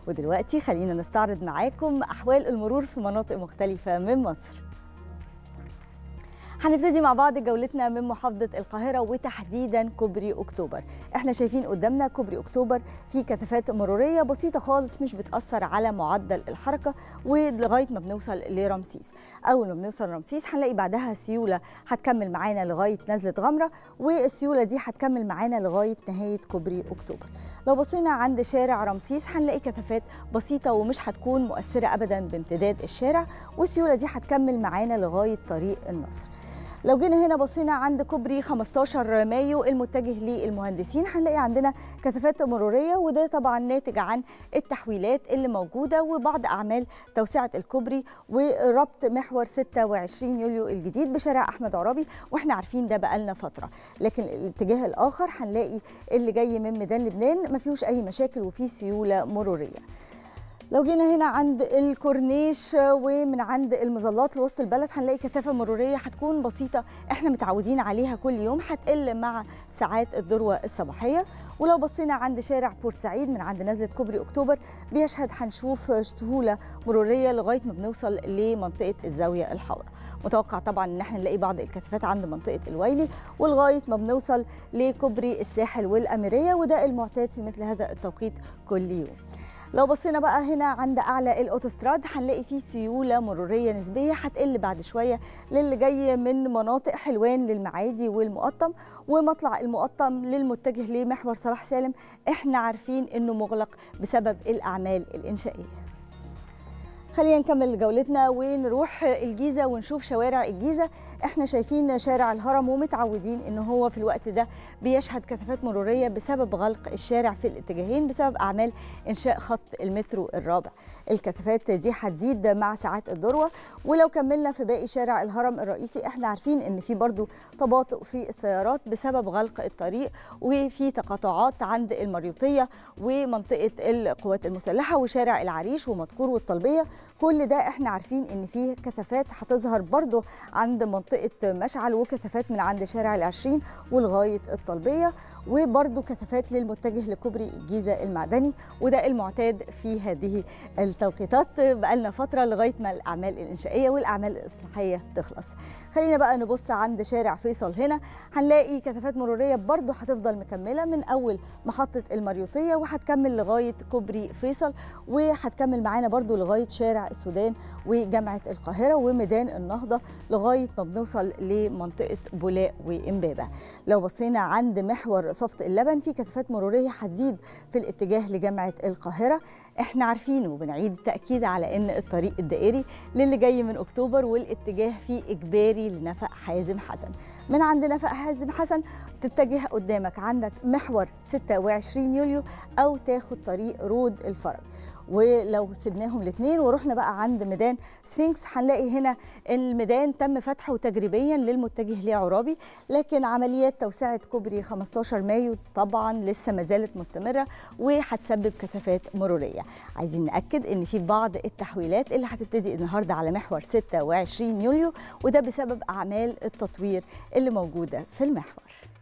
ودلوقتي خلينا نستعرض معاكم أحوال المرور في مناطق مختلفة من مصر هنبتدي مع بعض جولتنا من محافظة القاهرة وتحديدا كوبري أكتوبر احنا شايفين قدامنا كوبري أكتوبر في كثافات مرورية بسيطة خالص مش بتأثر على معدل الحركة ولغاية ما بنوصل لرمسيس أول ما بنوصل رمسيس هنلاقي بعدها سيولة هتكمل معانا لغاية نزلة غمرة والسيولة دي هتكمل معانا لغاية نهاية كوبري أكتوبر لو بصينا عند شارع رمسيس هنلاقي كثافات بسيطة ومش هتكون مؤثرة أبدا بامتداد الشارع والسيولة دي هتكمل معانا لغاية طريق النصر لو جينا هنا بصينا عند كوبري 15 مايو المتجه للمهندسين هنلاقي عندنا كثافات مروريه وده طبعا ناتج عن التحويلات اللي موجوده وبعض اعمال توسعه الكوبري وربط محور 26 يوليو الجديد بشارع احمد عرابي واحنا عارفين ده بقالنا فتره لكن الاتجاه الاخر هنلاقي اللي جاي من ميدان لبنان ما فيهوش اي مشاكل وفيه سيوله مروريه لو جينا هنا عند الكورنيش ومن عند المظلات لوسط البلد هنلاقي كثافه مروريه هتكون بسيطه احنا متعودين عليها كل يوم هتقل مع ساعات الذروه الصباحيه ولو بصينا عند شارع بورسعيد من عند نزله كوبري اكتوبر بيشهد هنشوف سهوله مروريه لغايه ما بنوصل لمنطقه الزاويه الحمراء متوقع طبعا ان احنا نلاقي بعض الكثافات عند منطقه الويلي ولغايه ما بنوصل لكوبري الساحل والاميريه وده المعتاد في مثل هذا التوقيت كل يوم لو بصينا بقى هنا عند اعلى الاوتوستراد هنلاقي فيه سيوله مروريه نسبيه هتقل بعد شويه للي جاي من مناطق حلوان للمعادي والمقطم ومطلع المقطم للمتجه لمحور صلاح سالم احنا عارفين انه مغلق بسبب الاعمال الانشائيه خلينا نكمل جولتنا ونروح الجيزه ونشوف شوارع الجيزه احنا شايفين شارع الهرم ومتعودين ان هو في الوقت ده بيشهد كثافات مروريه بسبب غلق الشارع في الاتجاهين بسبب اعمال انشاء خط المترو الرابع الكثافات دي هتزيد مع ساعات الذروه ولو كملنا في باقي شارع الهرم الرئيسي احنا عارفين ان في برضو تباطؤ في السيارات بسبب غلق الطريق وفي تقاطعات عند المريوطيه ومنطقه القوات المسلحه وشارع العريش ومدكور والطلبيه كل ده احنا عارفين ان فيه كثافات هتظهر برضو عند منطقه مشعل وكثافات من عند شارع العشرين ولغايه الطلبيه وبرضو كثافات للمتجه لكوبري الجيزه المعدني وده المعتاد في هذه التوقيتات بقالنا فتره لغايه ما الاعمال الانشائيه والاعمال الاصلاحيه تخلص خلينا بقى نبص عند شارع فيصل هنا هنلاقي كثافات مروريه برضو هتفضل مكمله من اول محطه المريوطيه وهتكمل لغايه كوبري فيصل وهتكمل معانا برضو لغايه شارع السودان وجامعه القاهره وميدان النهضه لغايه ما بنوصل لمنطقه بولاق وامبابه لو بصينا عند محور صفت اللبن في كثافات مروريه هتزيد في الاتجاه لجامعه القاهره احنا عارفين وبنعيد التاكيد على ان الطريق الدائري للي جاي من اكتوبر والاتجاه فيه اجباري لنفق حازم حسن من عند نفق حازم حسن تتجه قدامك عندك محور 26 يوليو او تاخد طريق رود الفرج ولو سبناهم الاثنين ورحنا بقى عند ميدان سفنكس هنلاقي هنا الميدان تم فتحه تجريبيا للمتجه لعرابي لكن عمليات توسعه كوبري 15 مايو طبعا لسه ما زالت مستمره وهتسبب كثافات مروريه عايزين ناكد ان في بعض التحويلات اللي هتبتدي النهارده على محور 26 يوليو وده بسبب اعمال التطوير اللي موجوده في المحور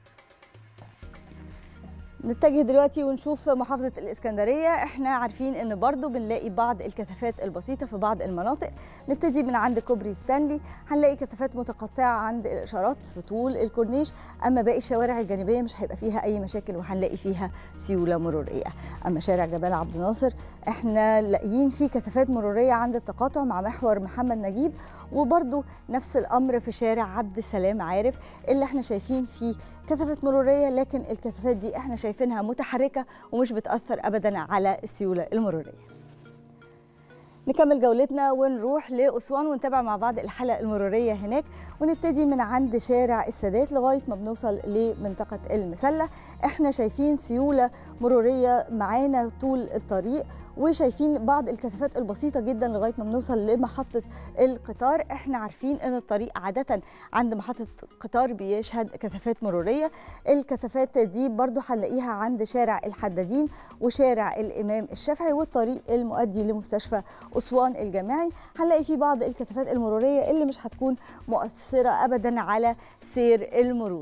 نتجه دلوقتي ونشوف محافظة الإسكندرية احنا عارفين ان برضو بنلاقي بعض الكثافات البسيطة في بعض المناطق نبتدي من عند كوبري ستانلي هنلاقي كثافات متقطعة عند الإشارات في طول الكورنيش أما باقي الشوارع الجانبية مش هيبقى فيها أي مشاكل وهنلاقي فيها سيولة مرورية أما شارع جبال عبد الناصر احنا لاقيين فيه كثافات مرورية عند التقاطع مع محور محمد نجيب وبرضو نفس الأمر في شارع عبد السلام عارف اللي احنا شايفين فيه كثافات مرورية لكن الكثافات دي احنا شايفين شايفينها متحركه ومش بتاثر ابدا على السيوله المروريه نكمل جولتنا ونروح لأسوان ونتابع مع بعض الحلقة المرورية هناك ونبتدي من عند شارع السادات لغاية ما بنوصل لمنطقة المسلة احنا شايفين سيولة مرورية معانا طول الطريق وشايفين بعض الكثافات البسيطة جدا لغاية ما بنوصل لمحطة القطار احنا عارفين ان الطريق عادة عند محطة قطار بيشهد كثافات مرورية الكثافات دي برضو هنلاقيها عند شارع الحدادين وشارع الإمام الشافعي والطريق المؤدي لمستشفى أسوان الجامعي هنلاقي فيه بعض الكثافات المرورية اللي مش هتكون مؤثرة أبدا على سير المرور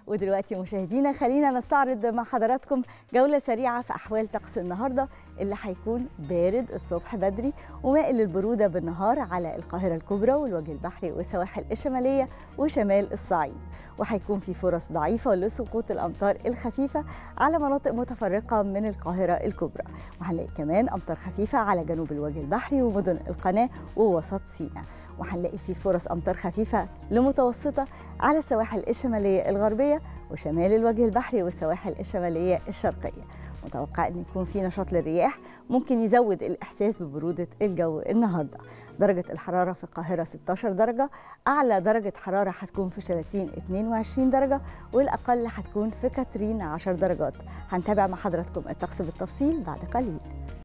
ودلوقتي مشاهدينا خلينا نستعرض مع حضراتكم جولة سريعة في أحوال طقس النهاردة اللي هيكون بارد الصبح بدري ومائل للبرودة بالنهار على القاهرة الكبرى والوجه البحري والسواحل الشمالية وشمال الصعيد وهيكون في فرص ضعيفة لسقوط الأمطار الخفيفة على مناطق متفرقة من القاهرة الكبرى وهنلاقي كمان أمطار خفيفة على جنوب الوجه البحري ومدن القناة ووسط سيناء وهنلاقي في فرص امطار خفيفه لمتوسطه على السواحل الشماليه الغربيه وشمال الوجه البحري والسواحل الشماليه الشرقيه متوقع ان يكون في نشاط للرياح ممكن يزود الاحساس ببروده الجو النهارده درجه الحراره في القاهره 16 درجه اعلى درجه حراره هتكون في شلاتين 22 درجه والاقل هتكون في كاترين 10 درجات هنتابع مع حضراتكم الطقس بالتفصيل بعد قليل